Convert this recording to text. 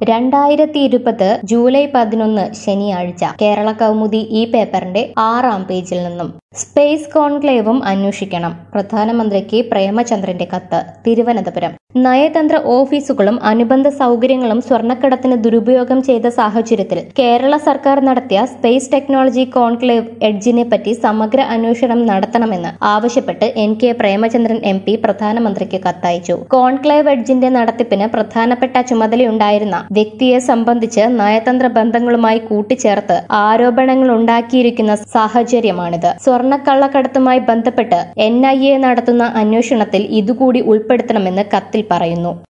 രണ്ടായിരത്തി ഇരുപത് ജൂലൈ പതിനൊന്ന് ശനിയാഴ്ച കേരള കൗമുദി ഈ പേപ്പറിന്റെ ആറാം പേജിൽ നിന്നും സ്പേസ് കോൺക്ലേവും അന്വേഷിക്കണം പ്രധാനമന്ത്രിക്ക് പ്രേമചന്ദ്രന്റെ കത്ത് തിരുവനന്തപുരം നയതന്ത്ര ഓഫീസുകളും അനുബന്ധ സൗകര്യങ്ങളും സ്വർണ്ണക്കടത്തിന് ദുരുപയോഗം ചെയ്ത സാഹചര്യത്തിൽ കേരള സർക്കാർ നടത്തിയ സ്പേസ് ടെക്നോളജി കോൺക്ലേവ് എഡ്ജിനെ പറ്റി സമഗ്ര അന്വേഷണം നടത്തണമെന്ന് ആവശ്യപ്പെട്ട് N K Premachandran M P പ്രധാനമന്ത്രിക്ക് കത്തയച്ചു കോൺക്ലേവ് എഡ്ജിന്റെ നടത്തിപ്പിന് പ്രധാനപ്പെട്ട ചുമതലയുണ്ടായിരുന്ന വ്യക്തിയെ സംബന്ധിച്ച് നയതന്ത്ര ബന്ധങ്ങളുമായി കൂട്ടിച്ചേർത്ത് ആരോപണങ്ങൾ ഉണ്ടാക്കിയിരിക്കുന്ന സാഹചര്യമാണിത് സ്വർണ്ണക്കള്ളക്കടത്തുമായി ബന്ധപ്പെട്ട് എൻ ഐ എ നടത്തുന്ന അന്വേഷണത്തിൽ ഇതുകൂടി ഉൾപ്പെടുത്തണമെന്ന് കത്തിൽ പറയുന്നു